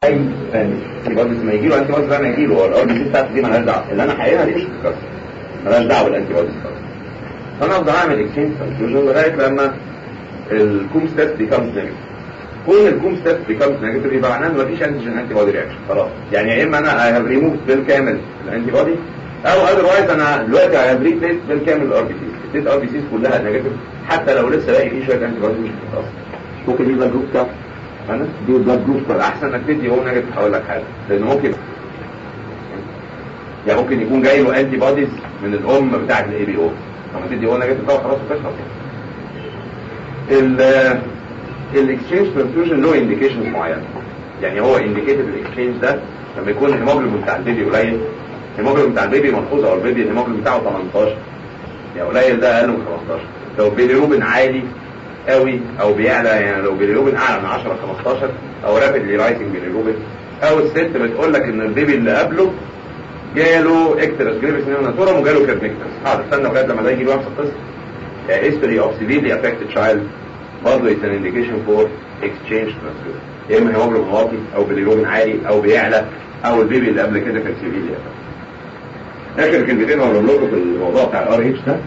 اي انتي بوديز ما يجي له انتي بوديز بقى ما يجي له الار بي سي بتاعته دي مالهاش دعوه اللي انا حقيقها دي مش بتتكسر مالهاش دعوه بالانتي بوديز خالص فانا افضل اعمل اكسشينج ترانسفيوجن لغايه لما الكوم ستات بيكمز نيجاتيف كون الكوم ستات بيكمز نيجاتيف يبقى معناه ان مفيش انتيجين انتي بودي رياكشن خلاص يعني يا اما انا اي هاف ريموف بالكامل الانتي بودي او اذروايز انا دلوقتي اي هاف ريبليس بالكامل الار بي سي الست ار بي سيز كلها نيجاتيف حتى لو لسه باقي فيه شويه انتي بودي مش بتتاثر ممكن يبقى الجروب بتاعه انا دي البلاد جروب بتاعه احسن انك تدي هو نيجاتيف هقول لك حاجه لان ممكن يعني ممكن يكون جاي له انتي بوديز من الام بتاعه الاي بي او لما تدي هو نيجاتيف بقى خلاص بتشرب ال الاكسشينج ترانسفيوجن له انديكيشنز معينه يعني هو انديكيتد الاكسشينج ده لما يكون الهيموجلوبين بتاع البيبي قليل الهيموجلوبين بتاع البيبي ملحوظه او البيبي الهيموجلوبين بتاعه 18 يعني قليل ده اقل من 15 لو البيليروبين عالي قوي او بيعلى يعني لو بيليروبين اعلى من 10 15 او رابيدلي رايزنج بيليروبين او الست بتقول لك ان البيبي اللي قبله جاله اكترس جريفيس نيوناتورم وجاله كيرنيكتس هقعد استنى لغايه لما ده يجي له نفس القصه يعني history of severely affected child برضه it's an indication for exchange transfer يا اما هيموجلوبين واطي او بيليروبين عالي او بيعلى او البيبي اللي قبل كده كان severely affected اخر كلمتين هقول لكم في الموضوع بتاع الار اتش ده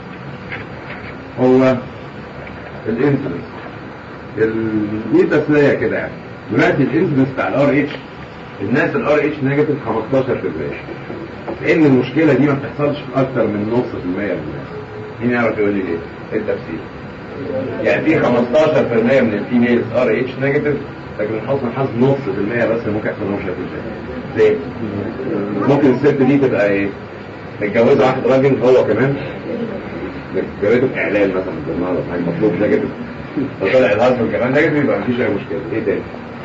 هو الانسلنس دي تسليه كده يعني دلوقتي الانسلنس بتاع الار اتش الناس الار اتش نيجاتيف 15% ان المشكله دي ما بتحصلش في اكتر من نص في المية من الناس مين يعرف يقول لي ليه؟ ايه التفسير؟ يعني في 15% من الفيميلز ار اتش نيجاتيف لكن من حسن الحظ نص في المية بس اللي ممكن يحصل لهم شكل ليه؟ ممكن الست دي تبقى ايه؟ متجوزه واحد راجل هو كمان جابته في اعلان مثلا بالنهار حاجه مطلوب نيجاتيف فطلع الهازبند كمان نيجاتيف يبقى مفيش اي مشكله ايه تاني؟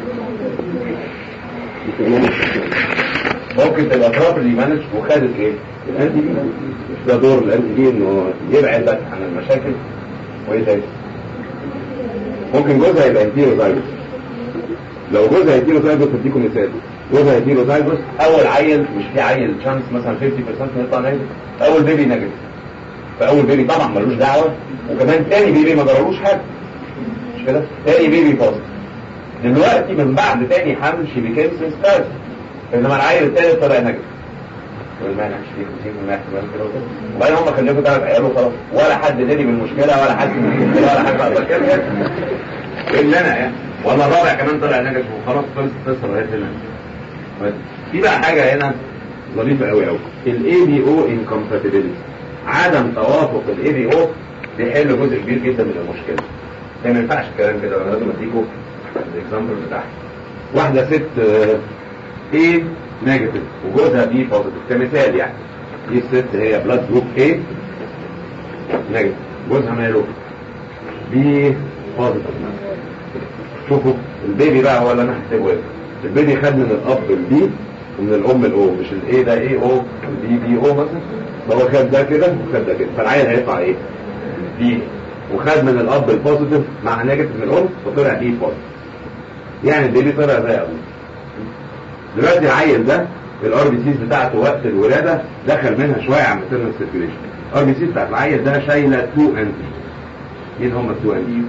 ممكن تبقى بروبرلي مانج وخدت ايه؟ الانتي بي ده دور الانتي بي انه يبعد بس عن المشاكل وايه تاني؟ ممكن جوزها يبقى هيتيروزايجوس لو جوزها هيتيروزايجوس هديكم مثال جوزها هيتيروزايجوس اول عيل مش في عيل شانس مثلا 50% يطلع نيجاتيف اول بيبي نيجاتيف فاول بيبي طبعا ملوش دعوه وكمان تاني بيبي ما جرالوش حاجه مش كده؟ تاني بيبي بوزيتيف دلوقتي من بعد تاني حمل شي بيكيم سنسباز انما العيل الثالث طلع نيجاتيف والمانع مش فيه 50% احتمال كده وكده وبعدين هم خلفوا ثلاث عيال وخلاص ولا حد داري بالمشكله ولا حد بالمشكله ولا حد بقى كده الا انا يعني ولا الرابع كمان طلع نيجاتيف وخلاص خلصت القصه لغايه هنا في بقى حاجه هنا ظريفه قوي قوي الاي بي او انكومباتيبيلتي عدم توافق الاي بي او بيحل جزء كبير جدا من المشكله ما ينفعش الكلام كده انا لازم اديكم الاكزامبل بتاعها واحده ست ايه نيجاتيف وجوزها بي بوزيتيف كمثال يعني دي الست هي بلاد جروب ايه نيجاتيف جوزها ماله بي بوزيتيف شوفوا البيبي بقى هو اللي انا هحسبه ايه البيبي خد من الاب البي ومن الام الاو مش الاي ده اي او البي بي او مثلا فهو خد ده كده وخد ده كده فالعيل هيطلع ايه بي وخد من الاب البوزيتيف مع نيجاتيف من الام فطلع بي بوزيتيف يعني البيبي طلع زي ابوه دلوقتي العيل ده الار بي سيز بتاعته وقت الولاده دخل منها شويه عن ماتيرنال سيركيوليشن الار بي سيز بتاعت العيل ده شايله 2 انتي مين هم التو انتي؟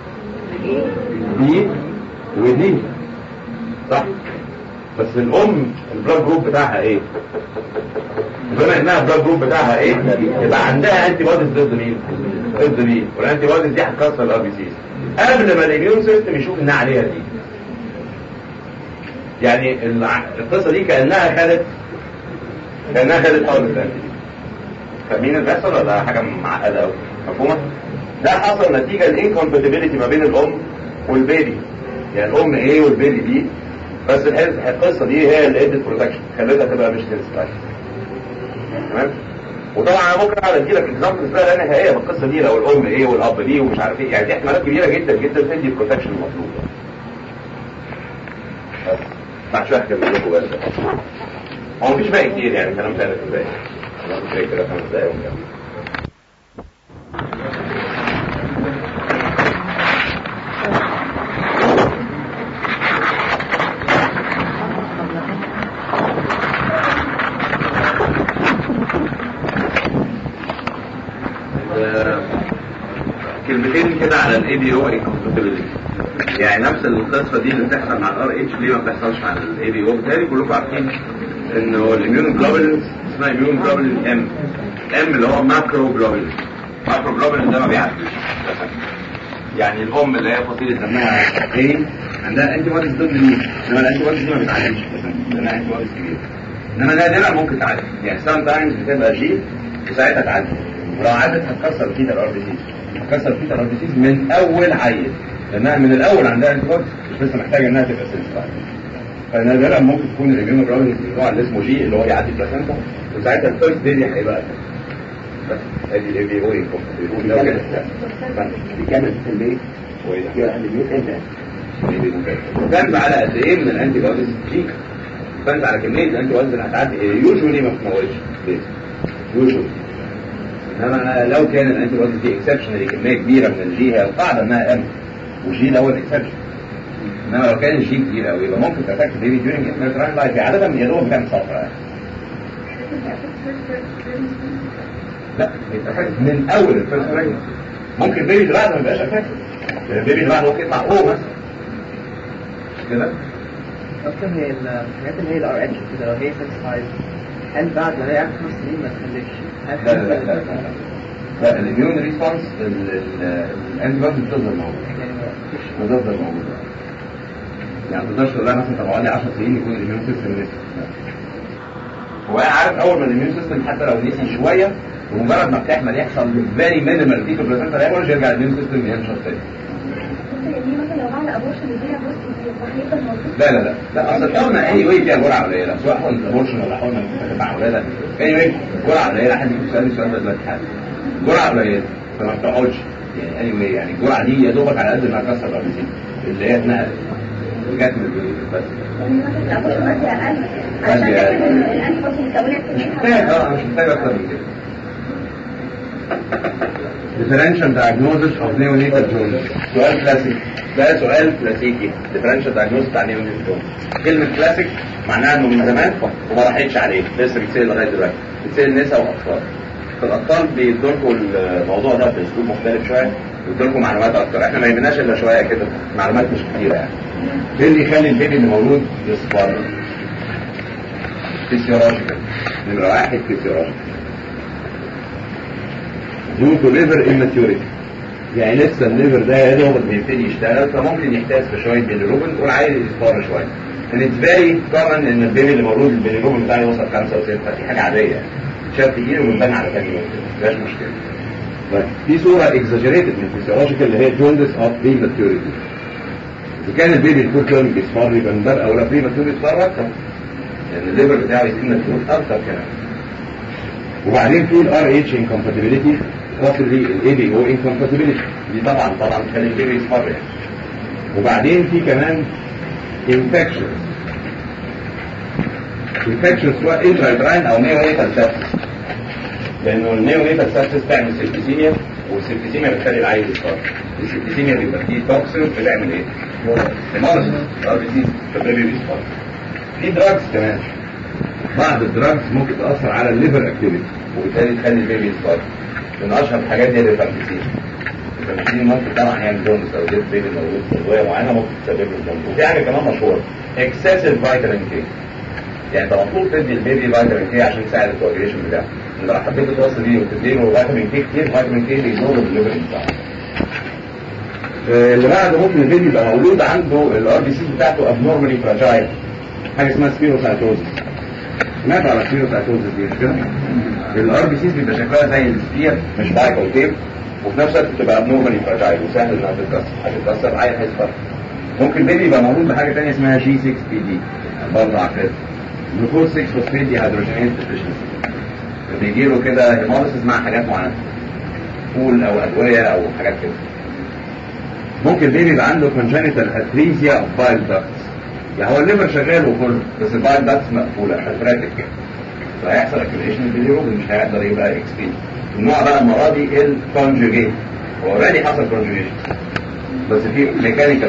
دي ودي صح بس الام البلاد جروب بتاعها ايه؟ بما انها البلاد جروب بتاعها ايه؟ يبقى عندها انتي بوديز ضد مين؟ ضد مين؟ والانتي بوديز دي هتكسر الار بي سيز قبل ما الاميون سيستم يشوف انها عليها دي يعني القصه دي كانها خدت كانها خدت حول الانتي فاهمين اللي بيحصل ولا حاجه معقده قوي؟ مفهومه؟ ده حصل نتيجه الانكومباتيبيلتي ما بين الام والبيبي يعني الام ايه والبيبي بي بس القصه دي هي اللي ادت بروتكشن خلتها تبقى مش سنسبايز تمام وطبعا انا ممكن اقعد ادي لك اكزامبلز بقى لا نهائيه من القصه دي لو الام ايه والاب بي ومش عارف ايه يعني دي احتمالات كبيره جدا جدا تدي البروتكشن المطلوب بس بعد شويه هكمل لكم بقى هو مفيش باقي كتير يعني كلام ثلاث دقايق ممكن كده خمس دقايق ونكمل كلمتين كده على الاي بي او انكمباتيبيلتي يعني نفس القصه دي اللي بتحصل مع الار اتش ليه ما بتحصلش مع الاي بي او بالتالي كلكم عارفين انه الاميون جلوبولين اسمها اميون جلوبولين ام ام اللي هو ماكرو جلوبولين ماكرو جلوبولين ده ما بيعديش يعني الام اللي هي فصيله دمها ايه عندها انتي بوديز ضد مين انما الانتي بوديز دي ما بتعديش لانها انتي بوديز كبيره انما نادرا ممكن تعدي يعني سام تايمز بتبقى جي وساعتها تعدي ولو عدت هتكسر فيتا الار بي سيز هتكسر فيتا الار بي سيز من اول عيل لانها من الاول عندها انتي بوديز مش لسه محتاجه انها تبقى سنسلايز فنادرا ممكن تكون الاميون جلوبولين النوع اللي اسمه جي اللي هو يعدي البلاسنتا وساعتها الفيرست بيبي هيبقى بس ادي الاي بي او بيقول لو كده دي كانت في البيت يعني البيت انت ديبندز على قد ايه من الانتي بوديز جي ديبندز على كميه الانتي بوديز اللي هتعدي يوجوالي ما بتموتش يوجوالي انما لو كان الانتي بوديز دي اكسبشنالي كميه كبيره من الجي هي القاعده انها ام وجي ده هو الاكسبشن انما لو كان الجي كبير قوي يبقى ممكن تاتاك بيبي ديورنج انترنال لايف عاده يا دوب كام سطر يعني لا بيتأكد من اول الفيرست بريجنسي ممكن البيبي اللي بعده ما يبقاش افكت البيبي اللي بعده ممكن يطلع او مثلا كده اصلا هي الحاجات اللي هي الار اتش كده لو هي سكس هل بعد ما هي قعدت خمس سنين ما تخلفش؟ هل لا لا لا لا لا لا الاميون ريسبونس الانتي بودي بتفضل موجوده يعني ما فيش بتفضل موجوده يعني ما تقدرش تقول لها مثلا طب اقعدي 10 سنين يكون الاميون سيستم نسي هو انا عارف اول ما الاميون سيستم حتى لو نسي شويه بمجرد ما بتحمل يحصل فيري مينيمال فيتو بلاسنتا هيمورج يرجع الاميون سيستم ينشط تاني يعني مثلا لو بعد ابورشن يديها بوست هيفضل موجود لا لا لا لا اصل الحقنه اي واي فيها جرعه قليله سواء حقنه ابورشن ولا حقنه مع ولاده اي واي جرعه قليله حد يسالني السؤال ده دلوقتي حاجه جرعه قليله فما بتقعدش يعني اي واي يعني الجرعه دي يا دوبك على قد ما كسر الاربسين اللي هي اتنقلت جت من البيبي بس يعني مثلا الابورشن قد اقل عشان أدي أقل. تاكد ان الانتي بودي الكونات مش محتاج اه مش محتاج اكتر من كده differential diagnosis of neonatal jaundice سؤال كلاسيك ده سؤال كلاسيكي differential diagnosis بتاع neonatal jaundice كلمة كلاسيك معناها انه من زمان وما راحتش عليه لسه بيتسال لغاية دلوقتي بيتسال نساء واطفال في الاطفال بيدوا لكم الموضوع ده باسلوب مختلف شوية بيدوا لكم معلومات اكتر احنا ما يهمناش الا شوية كده معلومات مش كتيرة يعني ايه اللي يخلي البيبي اللي مولود يصفر فيسيولوجيكال نمرة واحد فيسيولوجيكال due to liver immaturity يعني لسه الليفر ده يا دوب بيبتدي يشتغل فممكن يحتاج في شويه بيليروبين نقول عايز يصفر شويه and it's very common ان البيبي اللي مولود البيليروبين بتاعه يوصل 5 او 6 دي حاجه عاديه يعني شاب تقيل وبنبان على ثاني يوم كده مفيهاش مشكله طيب في صوره اكزاجريتد من الفيسيولوجيكال اللي هي جوندس اوف بريماتوريتي اذا كان البيبي الفول تيرم بيصفر يبقى من باب اولى بريماتور يصفر اكتر لان الليفر بتاعه يكون ماتور اكتر كمان وبعدين في الار اتش انكومباتيبيليتي possibly الاي بي او انكومباتيبيليتي دي طبعا طبعا تخلي البيبي يصفر يعني وبعدين في كمان انفكشن انفكشن سواء انترايتراين او نيونيتال سابسس لانه النيونيتال سابسس تعمل سيبتيسيميا والسيبتيسيميا بتخلي العيل يصفر السيبتيسيميا بيبقى فيه توكسين بتعمل ايه؟ هيموليسيس ار بي سي فالبيبي بيصفر في دراجز كمان بعض الدراجز ممكن تأثر على الليفر اكتيفيتي وبالتالي تخلي البيبي يصفر من اشهر الحاجات دي الريفامبيسين الريفامبيسين ممكن طبعا يعمل جونز او جيت بيبي موجود في ادويه معينه ممكن تسبب له جونز وفي حاجه كمان مشهوره اكسسيف فيتامين كي يعني انت المفروض تدي البيبي فيتامين كي عشان تساعد الكواجيليشن بتاعه انت لو حبيت توصل بيه وتدي له فيتامين كي كتير فيتامين كي بيزود الليفر بتاعه آه، اللي بعده ممكن البيبي يبقى مولود عنده الار بي سي بتاعته ابنورمالي فراجايل حاجه اسمها سبيروسايتوزس سمعت على سبيروسايتوزس دي مش كده؟ الار بي سيز بيبقى شكلها زي السفير مش بايك او تيب وفي نفس الوقت بتبقى ابنورمالي فراجايل وسهل انها تتكسر هتتكسر عيل هيصفر ممكن بيبي يبقى مولود بحاجه ثانيه اسمها جي 6 بي دي برضه عارفين جلوكوز 6 فوسفيت دي هيدروجينيز ديفيشنسي بيجي له كده هيموليسيس مع حاجات معينه فول او ادويه او حاجات كده ممكن بيبي يبقى عنده congenital atresia of bile ducts يعني هو الليفر شغال وكله بس البايل داكتس مقفوله هتفرتك كده فهيحصل اكتيفيشن البيليروبين مش هيقدر يبقى اكسبين النوع بقى المره دي الكونجوجيت هو اوريدي حصل كونجوجيشن بس في ميكانيكال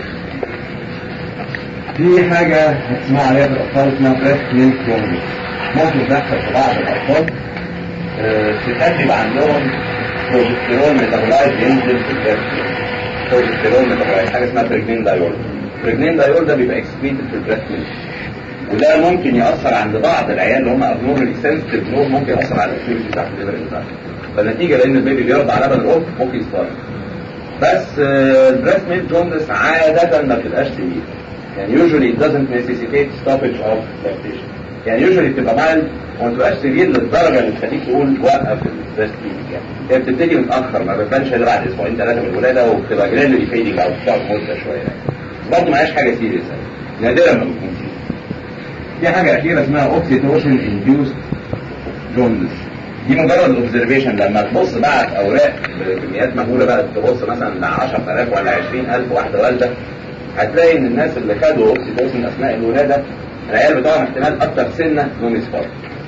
في حاجه اسمها عليها في الاطفال اسمها بريست ميلك كونجوجيت ممكن تحصل في بعض الاطفال آه، ستات يبقى عندهم بروجستيرون ميتابولايز ينزل في البريست بروجستيرون ميتابولايت حاجه اسمها بريجنين دايول بريجنين دايول ده بيبقى اكسكريتد في البريست ميلك وده ممكن ياثر عند بعض العيال اللي هم ابنورمالي سنسيتيف نور ممكن ياثر على الاكتيفيتي بتاعت الليفر بتاعته فالنتيجه لان البيبي بيرضع على لبن الام ممكن يستار بس البريست ميلك جوندس عاده ما بتبقاش سيفير يعني usually it doesn't necessitate stoppage of lactation يعني usually بتبقى mild وما تبقاش سيفير للدرجه اللي تخليك تقول وقف البريست ميلك يعني هي بتبتدي متاخر ما بتبانش الا بعد اسبوعين ثلاثه من الولاده وبتبقى جرادولي فيدنج او بتقعد مده شويه يعني برضه ما هياش حاجه سيريس نادرا ما بتكون سيريس في حاجه اخيره اسمها اوكسيتوشن انديوست جوندس دي مجرد اوبزرفيشن لما تبص بقى في اوراق بكميات مهوله بقى تبص مثلا ل 10000 ولا 20000 واحده والده هتلاقي ان الناس اللي خدوا اوكسيتوسن اثناء الولاده العيال بتاعهم احتمال اكتر سنه نوم سبار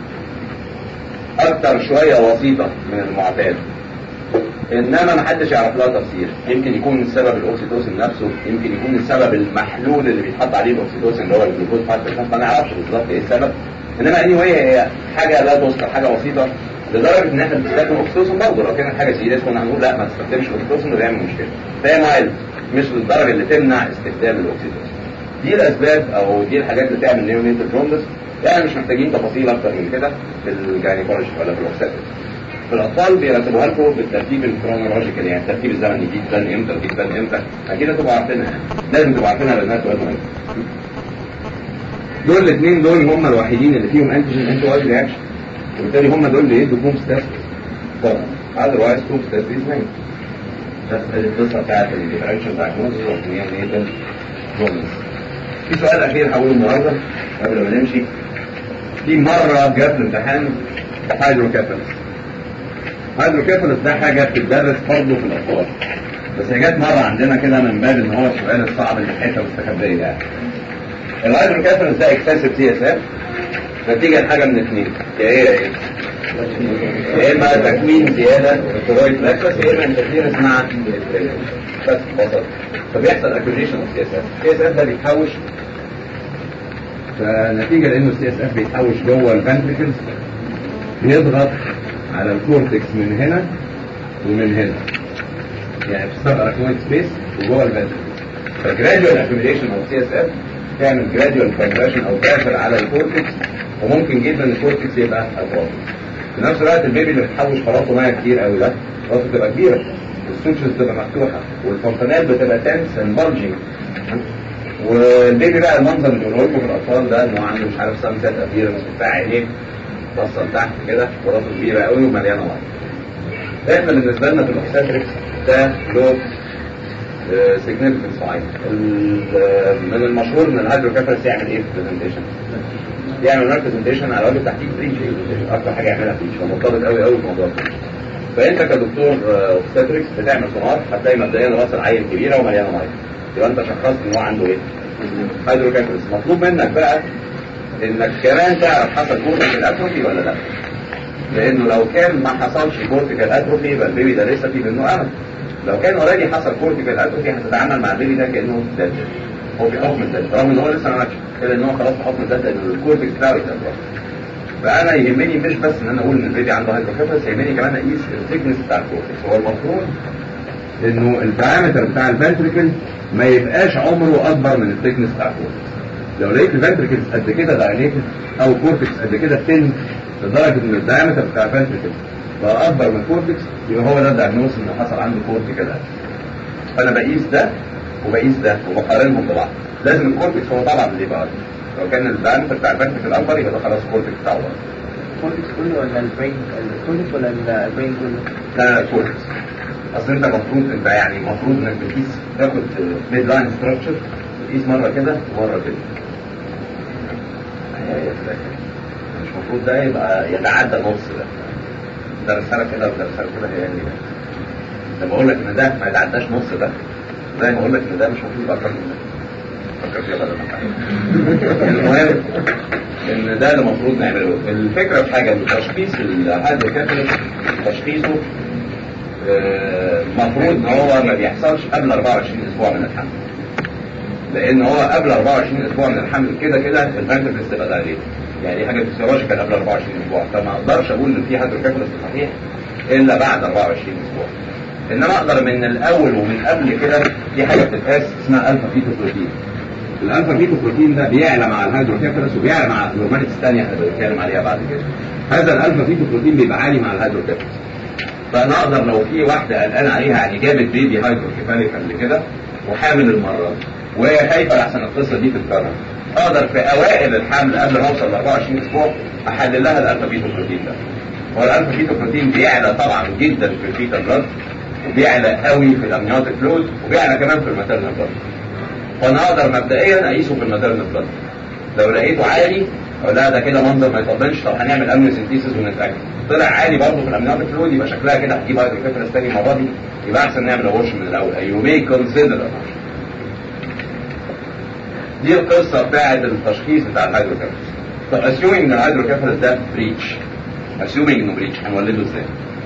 اكتر شويه وسيطه من المعتاد انما ما حدش يعرف لها تفسير يمكن يكون السبب الاوكسيتوسن نفسه يمكن يكون السبب المحلول اللي بيتحط عليه الاوكسيتوسن اللي هو الجلوكوز 5% ما نعرفش بالظبط ايه السبب انما اني anyway هي حاجه لا تذكر حاجه بسيطه لدرجه ان احنا بنستخدم اوكسيتوسن برضه لو كانت حاجه سيريس كنا هنقول لا ما تستخدمش اوكسيتوسن وده يعمل مشكله فهي مايلد مش للدرجه اللي تمنع استخدام الاوكسيتوسن دي الاسباب او دي الحاجات اللي تعمل نيونيتال جوندس يعني مش محتاجين تفاصيل اكتر من كده في الجاينيكولوجي ولا في الاوكسيتوسن في الاطفال بيرتبوها لكم بالترتيب الكرونولوجيكال يعني الترتيب الزمني دي تبان امتى ودي تبان امتى اكيد تبقوا عارفينها يعني لازم تبقوا عارفينها لانها سؤال مهم دول الاثنين دول هم الوحيدين اللي فيهم انتيجين انتي وايز رياكشن وبالتالي هم دول اللي يدوا كوم ستاس طبعا اذروايز كوم ستاس از ناين بس القصه بتاعت الديفرنشال دايجنوستس والنيونيتال جوندس في سؤال اخير هقوله النهارده قبل ما نمشي في مره جت الامتحان هيدروكابلس هيدروكابلس ده حاجه بتدرس برضه في الاطفال بس هي جت مره عندنا كده من باب ان هو السؤال الصعب اللي في الحته المستخبيه يعني الهيدروكابلس ده اكسسيف سي اس اف نتيجه لحاجه من اثنين يا ايه يا ايه يا اما تكوين زياده في الرويد فلاكسس يا اما انترفيرنس مع بس بسيط فبيحصل اكوزيشن اوف سي اس اف السي اس اف ده بيتحوش فنتيجه لانه السي اس اف بيتحوش جوه الفنتريكلز بيضغط على الكورتكس من هنا ومن هنا يعني في السب اراكنويد سبيس وجوه الفنتريكلز فجراديوال اكوميديشن اوف سي اس اف تعمل جراديوال كونفرشن او بريشر على الكورتكس وممكن جدا الكورتكس يبقى اتروفي في نفس الوقت البيبي اللي بتحوش خلاصه ميه كتير قوي ده خلاصه تبقى كبيره والسوتشز بتبقى مفتوحه والفونتانات بتبقى تنس اند بلجنج والبيبي بقى المنظر اللي بيقولوا لكم في الاطفال ده انه عنده مش عارف سام سات ابيرنس بتاع عينيه بصه لتحت كده وراسه كبيره قوي ومليانه ميه احنا بالنسبه لنا في الاوكساتريكس ده له سيجنيفيكنس معين من المشهور ان الهيدروكافرس يعمل ايه في البرزنتيشن يعمل برزنتيشن على وجه تحقيق بريتش اكتر حاجه يعملها بريتش هو مرتبط قوي قوي بموضوع البريتش فانت كدكتور اوبستاتريكس بتعمل سونار هتلاقي مبدئيا راس العين كبيره ومليانه ميه يبقى انت شخصت ان هو عنده ايه؟ هيدروكافرس مطلوب منك بقى انك كمان تعرف حصل كورتيكال اتروفي ولا لا لانه لو كان ما حصلش كورتيكال اتروفي يبقى البيبي ده لسه في منه امل لو كان اوريدي حصل كورتيكال اتروفي هتتعامل مع البيبي ده كانه ديد هو في حكم الديد رغم ان هو لسه ما ماتش الا ان هو خلاص في حكم الديد لان الكورتكس بتاعه يتأثر فانا يهمني مش بس ان انا اقول ان البيبي عنده هيدروكيفالس يهمني كمان اقيس الثيكنس بتاع الكورتكس هو المفروض انه الدايمتر بتاع الفنتريكل ما يبقاش عمره اكبر من الثيكنس بتاع الكورتكس لو لقيت الفنتريكلز قد كده دايليتد او كورتكس قد كده ثين لدرجه ان الدايمتر بتاع الفنتريكل بقى اكبر من الكورتكس يبقى هو ده الدايجنوز ان حصل عنده كورتيكال فانا بقيس ده وبقيس ده وبقارنهم ببعض لازم الكورتكس هو طبعا اللي يبقى اكبر لو كان الدايمتر بتاع الفنتريكل اكبر يبقى ده خلاص الكورتكس بتاعه اكبر الكورتكس كله ولا البرين الكورتكس ولا البرين كله؟ لا كورتكس اصل انت المفروض انت يعني المفروض انك بتقيس تاخد ميد لاين ستراكشر تقيس مره كده ومره كده مش المفروض ده يبقى يتعدى نص ده ده رسالة كده وده رسالة كده هي يعني لما اقول لك ان ده ما يتعداش نص ده زي ما اقول لك ان ده مش المفروض يبقى اكتر من ده فكر فيها بدل ما المهم ان ده اللي المفروض نعمله الفكره في حاجه تشخيص الهايدرو كاتاليست تشخيصه المفروض ان هو ما بيحصلش قبل 24 اسبوع من الحمل لان هو قبل 24 اسبوع من الحمل كده كده الفانترفيس تبقى دايليت يعني دي حاجه فيسيولوجيكال قبل 24 اسبوع فما اقدرش اقول ان في هيدروكيفالس صحيح الا بعد 24 اسبوع انما اقدر من الاول ومن قبل كده في حاجه بتتقاس اسمها الفا فيتو بروتين الالفا فيتو بروتين ده بيعلى مع الهيدروكيفالس وبيعلى مع الهرمونات الثانيه اللي بنتكلم عليها بعد كده هذا الالفا فيتو بروتين بيبقى عالي مع الهيدروكيفالس فانا اقدر لو في واحده قلقان عليها يعني جابت بيبي هيدروكيفاليك قبل كده وحامل المره دي وهي خايفه لحسن القصه دي تتكرر اقدر في اوائل الحمل قبل ما اوصل ل 24 اسبوع احلل لها الالفا فيتو بروتين ده هو الالفا فيتو بروتين بيعلى طبعا جدا في الفيتا بلاد وبيعلى قوي في الامنيوتيك فلويد وبيعلى كمان في الماتيرنال بلاد فانا اقدر مبدئيا اقيسه في الماتيرنال بلاد لو لقيته عالي اقول لها ده كده منظر ما يطمنش طب هنعمل امن سنتيسيس ونتاكد طلع عالي برضه في الامنيوتيك فلويد يبقى شكلها كده هتجيب هيدروكيفالس تاني المره دي يبقى احسن نعمل ابورشن من الاول يو مي كونسيدر دي القصه بتاعت التشخيص بتاع الهيدروكيفالس طب اسيومينج ان الهيدروكيفالس ده بريتش اسيومينج انه بريتش هنولده ازاي؟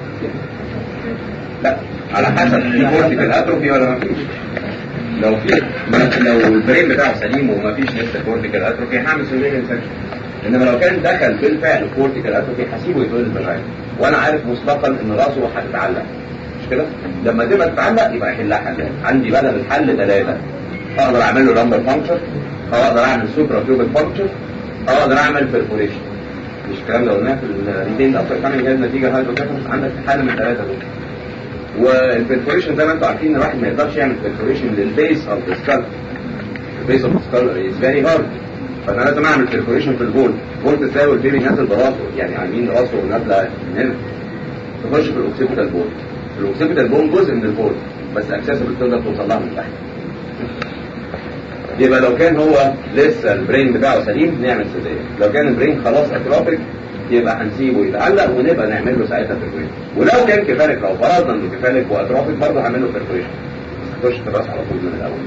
لا على حسب في كورتيكال اتروفي ولا ما فيش لو في لو البرين بتاعه سليم وما فيش لسه كورتيكال اتروفي هعمل سيرفيلنس سكشن انما لو كان دخل بالفعل كورتيكال اتروفي هسيبه يتولد الفاجينا وانا عارف مسبقا ان راسه هتتعلق مش كده؟ لما تبقى تتعلق يبقى احلها حلال عندي بدل الحل ثلاثه اقدر اعمل له لمبر فانكشن او اقدر اعمل سوبرا تيوبل فانكشن او اقدر اعمل بيرفوريشن مش الكلام ده قلناه في الريتين افتر كامينج جاز نتيجه هيدروكيفالس عندك حل من الثلاثه دول والبرفوريشن زي ما انتم عارفين الواحد ما يقدرش يعمل برفوريشن للبيس اوف ذا سكال البيس اوف ذا سكال از فيري هارد فانا لازم اعمل برفوريشن في البول بول ازاي والبيبي نازل براسه يعني عاملين راسه ونازله من هنا تخش في الاوكسيبيتال بول الاوكسيبيتال بول جزء من البول بس اكسسبل تقدر توصل لها من تحت يبقى لو كان هو لسه البرين بتاعه سليم نعمل سيزيريان لو كان البرين خلاص اتروفيك يبقى هنسيبه يتعلق ونبقى نعمل له ساعتها برفوريشن ولو كان كفالك لو فرضنا انه كفالك واتروفيك برضه هعمل له برفوريشن بس تخش في الراس على طول من الاول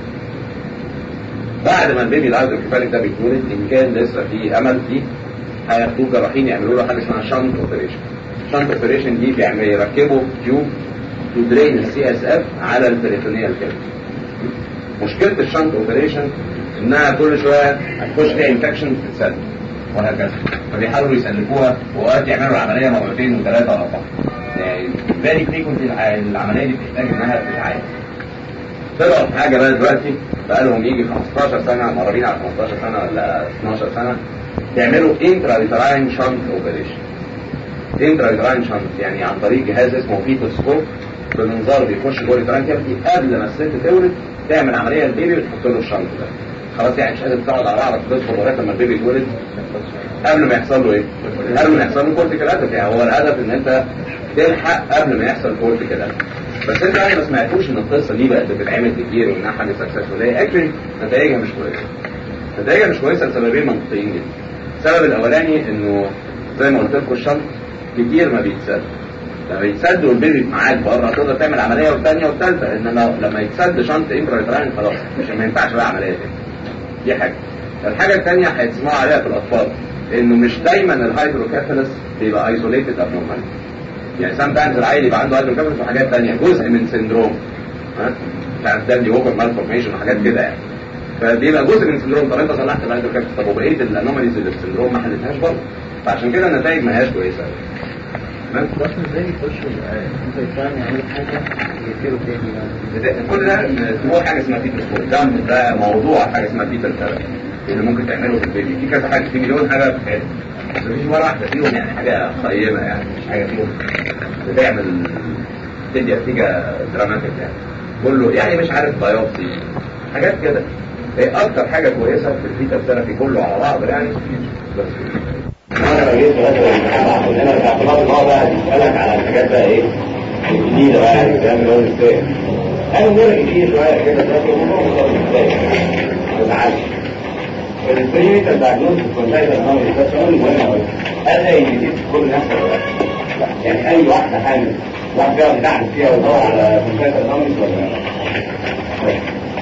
بعد ما البيبي العازل الكفالك ده بيتولد ان كان لسه في امل فيه هياخدوه جراحين يعملوا له حاجه اسمها شنت اوبريشن شنت اوبريشن دي بيعمل يركبوا تيوب تو درين السي اس اف على البريتونيال كده مشكله الشنت اوبريشن انها كل شويه هتخش فيها انفكشن تتسد وهكذا فبيحاولوا يسلكوها واوقات يعملوا العمليه مرتين وثلاثه ورا بعض يعني فيري فريكونتلي العمليه دي بتحتاج انها تتعاد طلعوا في حاجه بقى دلوقتي بقالهم يجي 15 سنه مرابين على 15 سنه ولا 12 سنه يعملوا انترا ليتراين شنت اوبريشن انترا ليتراين شنت يعني عن طريق جهاز اسمه فيتوسكوب بمنظار بيخش جوه اليتراين كافيتي قبل ما الست تولد تعمل عمليه للبيبي وتحط له الشنط ده خلاص يعني مش قادر تقعد على بعضك تدخل لغايه لما البيبي يتولد قبل ما يحصل له ايه؟ قبل ما يحصل له كورتيكال اتروفي يعني هو الهدف ان انت تلحق قبل ما يحصل كورتيكال اتروفي بس انت يعني ما سمعتوش ان القصه دي بقت بتتعمل كتير وانها حاجه سكسسفول هي اكشلي نتائجها مش كويسه نتائجها مش كويسه لسببين منطقيين جدا السبب الاولاني انه زي ما قلت لكم الشنط كتير ما بيتسد لما يتسد والبيبي معاك بره تقدر تعمل عمليه والثانيه والثالثه انما لما يتسد شنط انترا خلاص مش ما ينفعش بقى عمليه تاني دي حاجه الحاجه الثانيه هيتسمعوا عليها في الاطفال انه مش دايما الهيدروكيفالس بيبقى ايزوليتد ابنورمال يعني سام تايمز العيل يبقى عنده هيدروكيفالس وحاجات ثانيه جزء من سندروم ها بتاع داندي ووكر مالفورميشن وحاجات كده يعني فبيبقى جزء من سندروم طب انت صلحت الهيدروكيفالس طب وبقيه الانوماليز اللي في السندروم ما حلتهاش برضه فعشان كده النتائج ما هياش كويسه تمام بس ازاي يخشوا انت يفهم يعملوا حاجه يقفلوا تاني كل ده هو حاجه اسمها فيتر سكور ده ده موضوع حاجه اسمها فيتر ثيرابي اللي ممكن تعمله في البيبي في كذا حاجه في مليون حاجه في حياتك بس مفيش ولا واحده فيهم يعني حاجه قيمه يعني مش حاجه فيهم بتعمل تدي نتيجه دراماتيك يعني كله يعني مش عارف بايوبسي حاجات كده هي اكتر حاجه كويسه في الفيتر ثيرابي كله على بعض يعني بس انا جيت مثلا هنا باعتبار ان هو بقى بيسالك على الحاجات بقى ايه الجديده بقى يعني الكلام اللي هو ازاي انا نرجع فيه شويه كده دلوقتي الموضوع ازاي ما تزعلش البريميتال دايجنوز كونتايتر نومي ده سؤال مهم قوي هل هي جديد في كل الناس ولا لا؟ يعني اي واحده حامل واحد بيقعد يدعم فيها ويدور على كونتايتر نومي ولا لا؟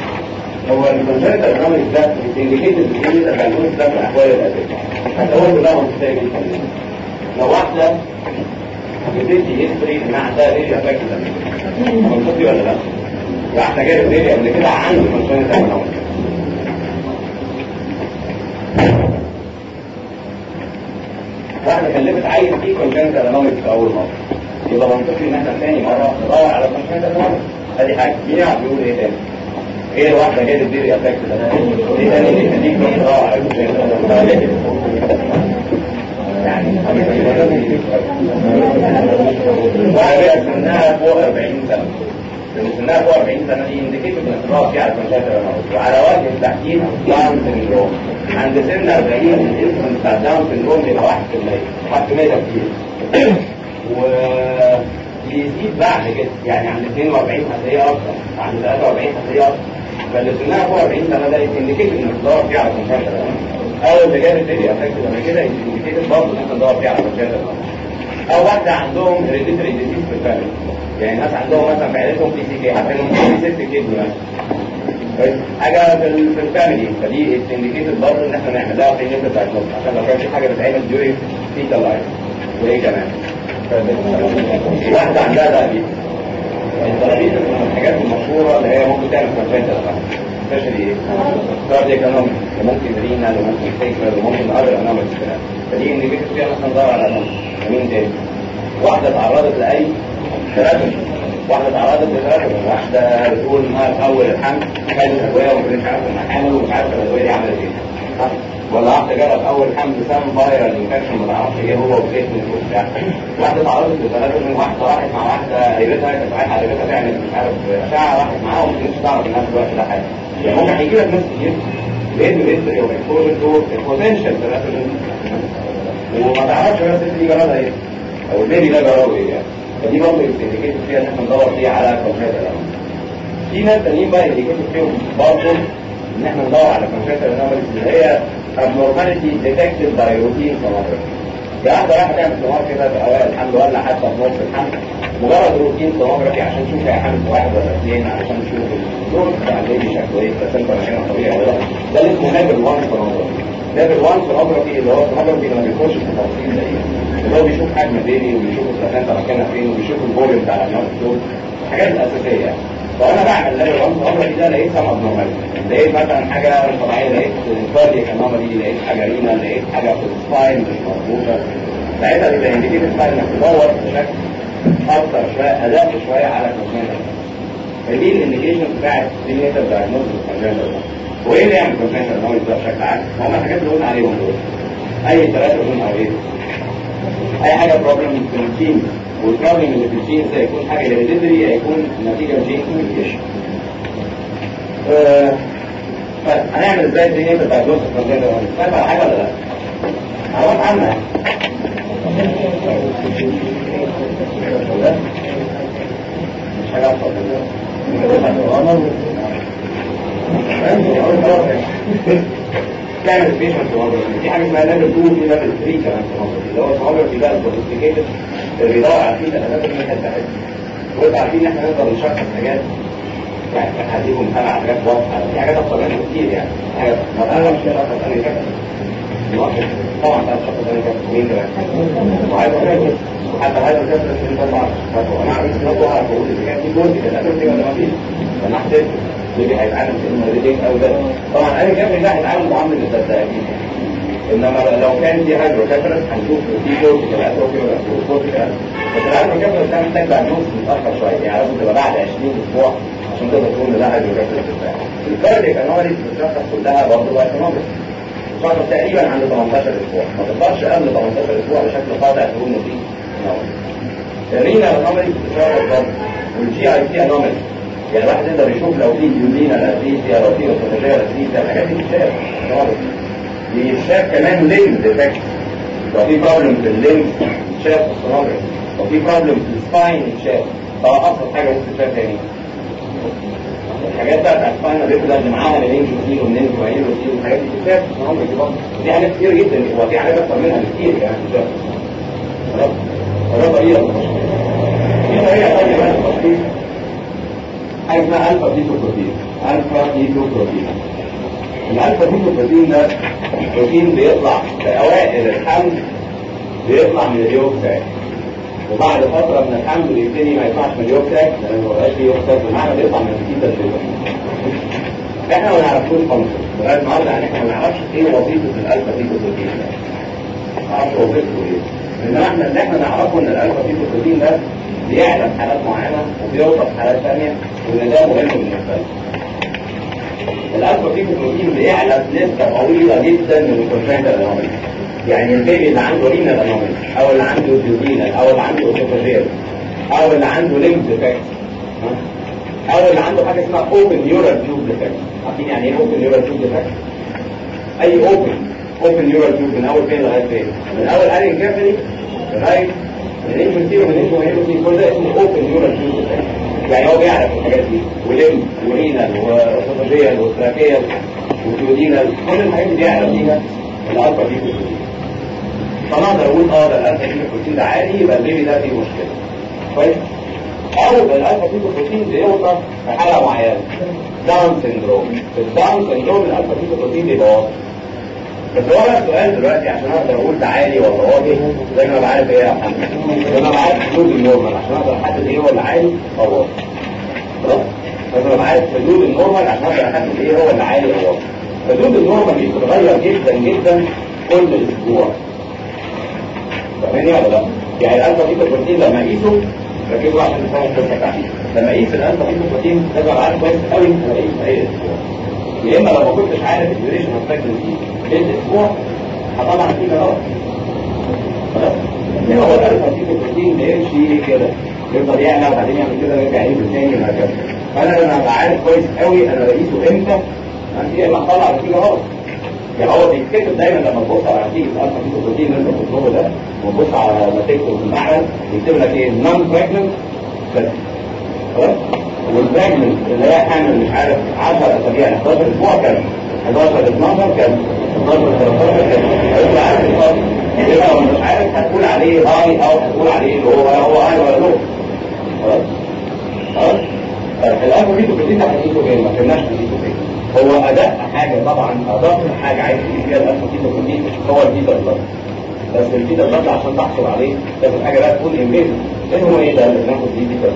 هو الكونتايتر نومي ده بينديكيت البريميتال دايجنوز ده في الاحوال الاساسيه حتى هو كلها منطقيه جدا لو واحده بتدي هيستوري انها عندها ريدي افكت منطقي ولا لا؟ واحده جايه ريدي قبل كده عنده كونتايتر نومي واحدة كلمت عيل فيه كونجنت انوميك في اول مرة يبقى منطقي ان احنا ثاني مره ندور على كونجنتال انومالي ادي حاجه مين يعرف يقول ايه تاني؟ هي الواحده هي اللي بتديري افكت ده ايه تاني اللي يخليك ندور على كونجنتال انومالي يعني وعلى سنها فوق 40 سنه لان سنها فوق 40 سنه دي انديكيتور ان الراس على كونجنتال انومالي وعلى وجه التحديد داون سندروم عند سن 40 الانسولين بتاع داون سندروم بيبقى 1% 1% ده كتير ويزيد بعد كده يعني عند 42 هتلاقيه اكتر عند 43 هتلاقيه اكتر فاللي سنها فوق 40 سنه ده انديكيتور ان الدواء فيه على كونجنتال او اللي جاب الدنيا افكت لما كده انديكيتور برضه ان انت الدواء فيه على كونجنتال او واحده عندهم هيريديتري ديزيز في الفاميلي يعني ناس عندهم مثلا في عيلتهم بي سي كي عندهم ست كيدني مثلا كويس؟ حاجه في ال- في الفاميلي فدي انديكيتد برضه ان احنا نعمل لها برينيتال دايجنوز عشان لو كان في حاجه بتتعمل ديورينج فيتال لايف وايه كمان؟ في واحده عندها دايابيتس الدايابيتس من الحاجات المشهوره اللي هي ممكن تعمل كونجنتال سبيشالي ايه؟ كاردياك انومي وممكن رينال وممكن سيكرال وممكن اذر انوميز كمان فدي انديكيتد فيها مثلا ندور على انومي مين تاني؟ واحده تعرضت لاي تراجم واحدة تعرضت لتراجم واحدة بتقول انها في اول الحمل خدت ادوية وما كانتش عارفة انها حامل ومش عارفة الادوية دي عملت ايه صح؟ ولا واحدة جرت اول حمل سام فايرال انفكشن ما تعرفش ايه هو وكيتمنت وبتاع واحدة تعرضت لتراجم واحدة راحت مع واحدة قريبتها كانت رايحة قريبتها تعمل مش عارف اشعة راحت معاها وما كانتش تعرف انها في الوقت ده حاجة يعني ممكن هيجي لك ناس كتير بيدوا هيستوري اوف اكسبوجر تو بوتنشال وما تعرفش بس دي جرالها ايه او البيبي ده جراله ايه يعني فدي برضه انديكيتور فيها ان احنا ندور فيها على كونجنتال انوماليز في ناس تانيين بقى انديكيتور فيهم برضه ان احنا ندور على كونجنتال انوماليز اللي هي abnormality detected by routine sonography يعني واحده رايحه تعمل سونار كده في اوائل الحمل ولا حتى في نص الحمل مجرد روتين سونوجرافي عشان تشوف هي حامل في واحد ولا اثنين علشان تشوف الدور بتاع البيبي شكله ايه بلاسنتا مكانها طبيعي ولا لا ده اللي اسمه ليفل 1 سونوجرافي ليفل 1 سونوجرافي اللي هو سونوجرافي اللي ما بيخش في تفاصيل زي اللي هو بيشوف حجم البيبي وبيشوف البلاسنتا مكانها فين وبيشوف الفوليوم بتاع الاميون الدور الحاجات الاساسيه يعني فانا بعمل ليفل 1 سونوجرافي ده لقيت سم ابنورماليتي لقيت مثلا حاجه مش طبيعيه لقيت كاردياك انومالي لقيت حاجه رينا لقيت حاجه في السباين مش مظبوطه ساعتها بيبقى انديكيتور بقى انك تدور بشكل اكتر شويه ادق شويه على كونجنتال فدي الانديكيشن بتاعت برينيتال دايجنوستس كونجنتال وايه اللي يعمل كونجنتال نويز ده بشكل عام؟ هم الحاجات اللي قلنا عليهم دول اي ثلاثه قلنا او ايه؟ اي حاجه بروبلم في الجين والبروبلم اللي في الجين ده يكون حاجه هيريديتري يكون نتيجه جين كوميونيكيشن هنعمل ازاي برينيتال دايجنوستس كونجنتال نويز؟ فاهم على حاجه ولا لا؟ هروح عنها مش حاجة أفضل تعمل بيشنت سونوجرافي دي حاجة اسمها ليفل 2 في ليفل 3 كمان سونوجرافي اللي هو سونوجرافي ده السوفيستيكيتد اللي بيدور على فيه الأدوات اللي احنا بتاعتها وانتوا عارفين ان احنا نقدر نشخص حاجات يعني كان هديكم مثال على حاجات واضحة في حاجات أكتر منها كتير يعني حاجات ما تعرفش أكتر ثانية كده طبعا ده الشخص ده كان مين ده وعايز اقول حتى هذا الجسد اللي انت معه انا عايز برضه اعرف اقول اذا كان في جزء من الاساس ولا ما فيش فانا حسيت اللي هيتعلم في المدرسين او ده طبعا انا جنبي ده هيتعلم معامله الدكتور انما لو كان في هيدروكاترس هنشوف في جزء من الاتروفي ولا في بس الهيدروكاترس ده محتاج بعد نص متاخر شويه يعني لازم تبقى بعد 20 اسبوع عشان تقدر تقول ان ده هيدروكاترس بتاعك الكارديك انوريز بتشخص كلها برضه بايكونوميك فترة تقريبا عند 18 اسبوع ما تقدرش قبل 18 اسبوع بشكل قاطع تقول انه في انومالي الرينا انومالي بتتشابه برضه والجي اي تي انومالي يعني الواحد يقدر يشوف لو في يودينا لاتريسيا لو في اوتوفاجيا لاتريسيا الحاجات دي بتتشاف بيتشاف كمان لينز ديفكت لو في بروبلم في اللينز يتشاف في السونوجرافي لو في بروبلم في السباين يتشاف طبعا ابسط حاجه ممكن تتشاف تاني الحاجات بقى بتاعت فاينل ريبلا اللي معاها منين روتين ومنين وعين روتين والحاجات دي بتتشاف دي برضه دي حاجات كتير جدا هو في حاجات اكتر منها بكتير يعني بتتشاف خلاص ده طريقه للتشخيص في طريقه ثانيه بقى للتشخيص حاجه اسمها الفا بيتو بروتين الفا بيتو بروتين الالفا بيتو بروتين ده بروتين بيطلع في اوائل الحمل بيطلع من اليوم ساك وبعد فترة من الحمل يبتدي ما يطلعش من اليوم ساك لأنه ما بقاش فيه يوم ساك بمعنى بيطلع من الكتيبة البيضاء احنا ما نعرفوش خالص لغاية النهارده يعني احنا ما نعرفش ايه وظيفة الالفا بيتو بروتين ده ما نعرفش وظيفته ايه انما احنا اللي احنا نعرفه ان الالفا بيتو بروتين ده بيعلى في حالات معينه وبيوصل في حالات ثانيه وان ده مهم بالنسبه لنا. الالفا فيتوبروتين بيعلى بنسبه طويله جدا من الكونجنتال انومالي يعني البيبي اللي عنده رينال انومالي او اللي عنده ديودينال او اللي عنده اوتوفاجيال او اللي عنده ليمف ديفكت او اللي عنده حاجه اسمها اوبن نيورال تيوب ديفكت عارفين يعني ايه اوبن نيورال تيوب ديفكت اي اوبن اوبن نيورال تيوب من اول فين لغايه فين من اول ارين كافيتي لغايه من الانفنتيرو من الانفنتيرو كل ده اسمه اوبن نيورال تيوب ديفكت يعني هو بيعرف الحاجات دي وليم ورينال واوتوفاجيال وتراكيال وتيودينال كل الحاجات دي بيعرف فيها الالفا دي فانا اقدر اقول اه ده الالفا دي البروتين ده عالي يبقى البيبي ده فيه مشكله كويس او الالفا دي البروتين بيوصل في حاله معينه داون سندروم في الداون سندروم الالفا دي البروتين بيبقى واطي بس هو بقى السؤال دلوقتي عشان اقدر اقول ده عالي ولا واطي زي ما بعرف ايه يا محمد زي ما بعرف حدود النورمال عشان اقدر احدد ايه هو اللي عالي او واطي خلاص بس انا بعرف حدود النورمال عشان اقدر احدد ايه هو اللي عالي او واطي حدود النورمال دي بتتغير جدا جدا كل اسبوع فاهمني ولا لا؟ يعني الالفا دي البروتين لما اقيسه ركزوا عشان تفهموا القصه بتاعتي لما اقيس الالفا دي البروتين لازم ابقى عارف كويس قوي انا بقيس اي اسبوع يا اما لو ما كنتش عارف الديوريشن اوف بريجنسي بين اسبوع هطلع نتيجه غلط خلاص يعني هو الالفا دي البروتين بيمشي كده يفضل يعلى وبعدين يعمل كده ويرجع ينزل تاني وهكذا فانا لما ابقى عارف كويس قوي انا بقيسه امتى يا اما هطلع نتيجه غلط يعني هو بيتكتب دايما لما تبص على نتيجه الالفا فيتوبروتين اللي انت بتطلبه ده وتبص على نتيجته في المعمل يكتب لك ايه نون بريجننت خلاص والبريجننت اللي هي حامل مش عارف 10 اسابيع 11 اسبوع كام 11 12 كام 12 13 كام انت عارف الفرق يبقى لو مش عارف هتقول عليه هاي او هتقول عليه اللي هو هو هاي ولا لو خلاص خلاص الالفا فيتوبروتين ده هنقيسه فين ما كناش هنقيسه فين هو اداء حاجه طبعا ادق حاجه عايز تجيب فيها الالفا فيتوبروتين هو البيتا بلس بس البيتا بلس عشان تحصل عليه لازم حاجه بقى تكون انفيزن ايه هو ايه ده اللي بناخد فيه بيتا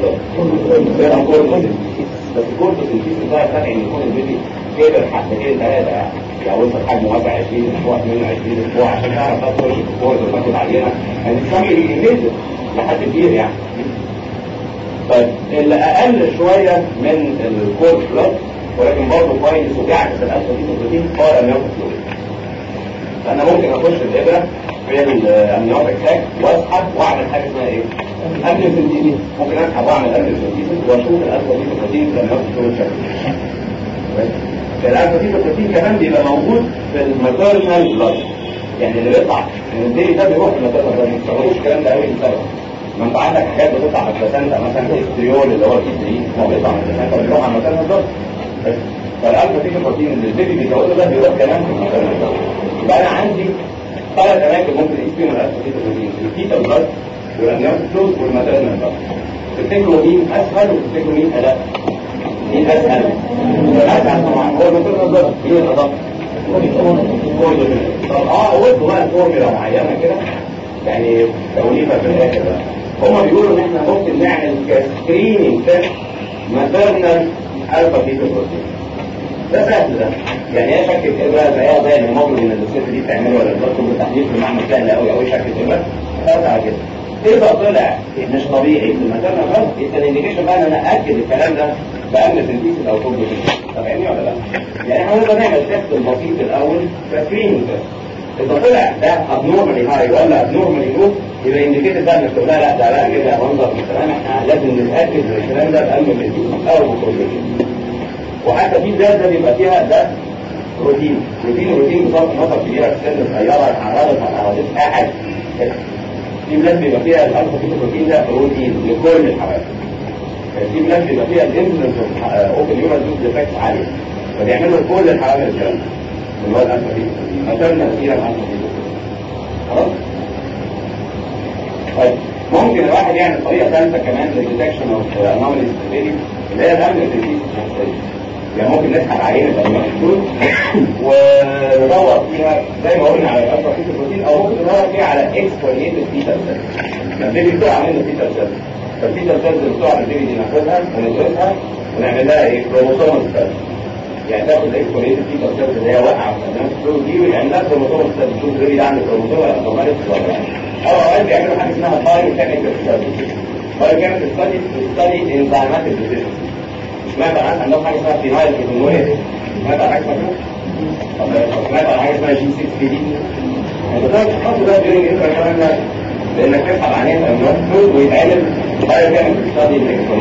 بلس بس الكورتوسينثيسيس ده فرق ان يكون البيبي كبر حبتين ثلاثه يعني وصل حجمه وضع 20 اسبوع 22 اسبوع عشان تعرف تدخل الكورت وتاخد عينه يعني تسمي انفيزن لحد كبير يعني طيب اللي اقل شويه من الكورت بلس ولكن برضه كويس وبيعكس الالفا فيتوبروتين هو الامنيوتيك فلويد فانا ممكن اخش الابره في الامنيوتيك ساك واسحب واعمل حاجه اسمها ايه؟ امنيوسنتيزيس ممكن اسحب واعمل امنيوسنتيزيس واشوف الالفا فيتوبروتين في الامنيوتيك فلويد شكله الالفا فيتوبروتين كمان بيبقى موجود في الماتيرنال بلاد يعني اللي بيطلع من البيبي ده بيروح في الماتيرنال بلاد ما تستغربوش الكلام ده قوي لسبب ما انت عندك حاجات بتطلع من البلاسنتا مثلا الاستريول اللي هو الاي هو بيطلع من البلاسنتا بيروح على الماتيرنال بلاد فالالفا فيه بروتين اللي البيبي بيزوده ده بيروح كمان في المكان يبقى انا عندي ثلاث اماكن ممكن اقيس فيهم الالفا فيه بروتين الفيتا بلاد والامنيوت فلوز والماتيرنال بلاد تفتكروا مين اسهل وتفتكروا مين اداء مين اسهل الاسهل طبعا هو الماتيرنال بلاد مين الاداء طب اه قلت بقى فورمولا معينه كده يعني توليفه في الاخر بقى هما بيقولوا ان احنا ممكن نعمل كسكريننج تيست ماتيرنال الفا فيه بروتين ده سهل ده يعني هي شكل ابره زيها زي الهيموجلوبين اللي الست دي بتعمله ولا الدكتور بالتحليل في المعمل سهل قوي قوي شكل ابره بس على كده اذا طلع مش طبيعي في المكان غلط يبقى الانديكيشن بقى ان انا اكد الكلام ده بامن سنتيز او توب فاهمني ولا لا؟ يعني احنا نقدر نعمل تيست البسيط الاول كسكريننج تيست اذا طلع ده ابنورمالي هاي ولا ابنورمالي لو يبقى انديكيتد ده مش لا لا ده لا كده منظر من الكلام احنا لازم نتاكد من الكلام ده بامن سنتيز او بروتين وحتى في بلاد ده بيبقى فيها ده روتين روتين روتين بصرف نظر كبيره في سن صغيره عرضت على عرضت احد في بلاد بيبقى فيها الالفا فيتو بروتين ده روتين لكل الحوادث في بلاد بيبقى فيها الانسلنس اوبن يورال دوز ديفكتس عاليه فبيعملوا كل الحوادث الكلام اللي هو الالفا فيتو بروتين مثلا كثيرا الالفا فيتو خلاص طيب ممكن الواحد يعمل طريقه ثالثه كمان للديتكشن اوف انوماليز اللي هي الامن يعني ممكن نسحب عينة الأميون وندور فيها زي ما قلنا على الألفا فيتو بروتين أو ممكن ندور فيها على اكسبونيتد فيتال سيلز لما البيبي بتقع منه فيتال سيلز فالفيتال سيلز اللي بتقع من البيبي دي ناخدها وندرسها ونعمل لها ايه كروموسوم سيلز يعني تاخد الاكسبونيتد فيتال سيلز اللي هي واقعة في الأميون دي ويعمل لها كروموسوم سيلز تشوف البيبي ده عنده كروموسوم ولا كروموسوم ولا لا أو أوقات بيعملوا حاجة اسمها بايو كيميكال سيلز ولا كانت الستادي الستادي انزيمات الديفيشن سمعت عن عندهم حاجه اسمها فينايل كيتونوريا سمعت عن حاجه اسمها كده؟ طب سمعت عن حاجه اسمها جي 6 بي دي وده تحط ده ديورنج انت لانك تسحب عليها امراض ويتعمل بعد كده ستادي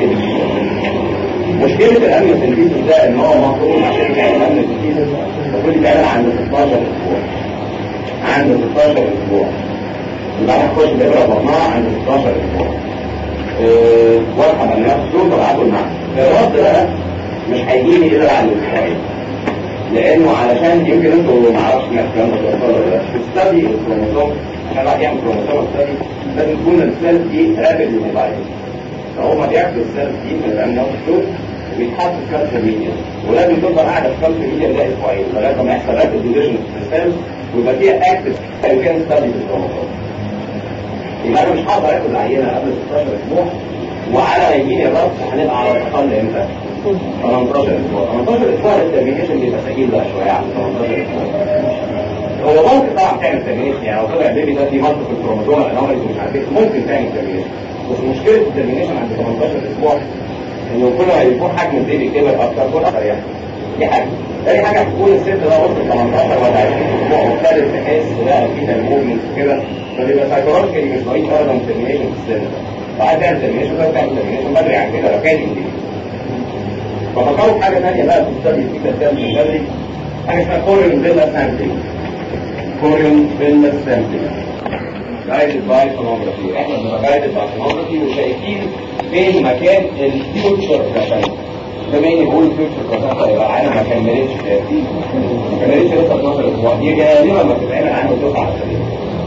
مشكلة الأمن سنتيسيس ده إن هو مفروض عشان يعمل أمن سنتيسيس المفروض يتعمل عند 16 أسبوع عند 16 أسبوع وبعدين تخش تقرا بطنها عند 16 أسبوع أه وارحب أن ياخد فلوس وابعته المعهد الرد بقى مش هيجيني إلا بعد أسبوعين لأنه علشان يمكن أنتوا ما اعرفش إنك الكلام ده توصلوا ولا لا في الستادي الكروموسوم عشان الواحد يعمل كروموسوم ستادي لازم تكون السيل دي رابد موبايل فهو ما بياخد السيل دي من الأمن فلوس وبيتحط في كالسيوم ميديا ولازم تفضل قاعده في كالسيوم ميديا ده اسبوعين لغايه ما يحصل رابد ديفيجن في السيلز ويبقى فيها اكتف كان ستادي في الكروموسوم يبقى انا مش هقدر اخد العينه قبل 16 اسبوع وعلى ما يجيني الرد هنبقى على الاقل امتى؟ 18 اسبوع 18 اسبوع الترمينيشن بيبقى ثقيل بقى شويه عن 18 اسبوع هو ممكن طبعا تعمل ترمينيشن يعني لو طلع بيبي ده في منطقه الكروموسوم الانوماليز ومش عارف ايه ممكن تعمل ترمينيشن بس مشكله الترمينيشن عند 18 اسبوع انه كل ما يكون حجم البيبي كبر اكتر كل اكتر يعني دي حاجه تاني حاجه هتكون الست ده وصل 18 ولا 20 اسبوع مختلف بحيث لا في موفمنت كده فبيبقى سايكولوجيكالي مش ضعيف ابدا ترمينيشن في السن ده بعد تعمل ترمينيشن ده تعمل ترمينيشن بدري عن كده لو كان انجليزي ففكروا في حاجه ثانيه بقى في الستادي في كتاب من بدري حاجه اسمها كوريون فيلا سامبلينج كوريون فيلا سامبلينج جايدد باي سونوجرافي احنا بنبقى جايدد باي سونوجرافي وشايفين فين مكان الفيوتشر بلاسنتا زمان يقول الفيوتشر بلاسنتا يبقى العالم ما كملتش ما كملتش لسه 12 اسبوع دي غالبا ما بتتعمل عنه تسعة سنين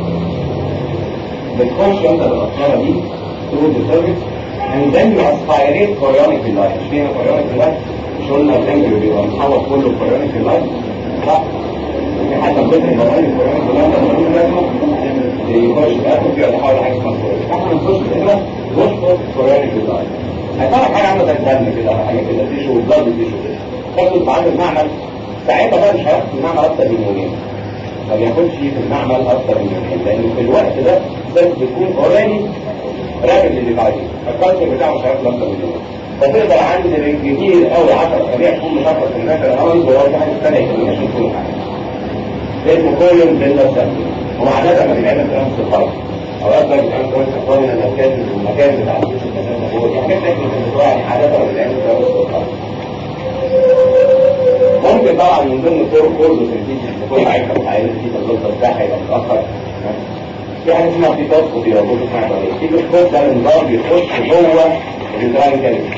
بتخش انت بالاسراره دي through the service and then you aspirate chorionic life مش فيها chorionic life مش قلنا الانجل بيبقى محول كله chorionic life صح؟ في حتى كتر ما قال chorionic life ده ملوش لازمه يخش ياخد فيها تحول حاجه اسمها chorionic احنا نخش كده نشفط chorionic life هيطلع حاجه عامله زي الدم كده او حاجه كده تيشو بلاد تيشو كده تاخد تعالى المعمل ساعتها بقى مش هياخد المعمل اكتر من يومين ما بياخدش في المعمل اكتر من يومين لان في الوقت ده السيلز بتكون اوريدي رابد اللي بعدين فالكالسيوم بتاعه مش هياخد اكتر من يومين فتقدر عند كتير قوي 10 اسابيع تكون مشخص في الناس الاول وهو في حاجه ثانيه يكون مش كل حاجه ده اسمه كوليوم بيلا سامبل هو عاده ما بيتعمل ترانس الخرط اوقات بقى بيتعمل ترانس الخرط من المكان المكان بتاع الجسم هو دي حاجات تكنيكال يعني عاده ما بيتعمل ترانس الخرط ممكن طبعا من ضمن طرق كورد سنتيجي تكون عايزه العيال دي تفضل ده هيبقى متاخر في حاجه اسمها في تصف في ربوط اسمها في الكود ده النظام بيخش جوه الدراين كالوري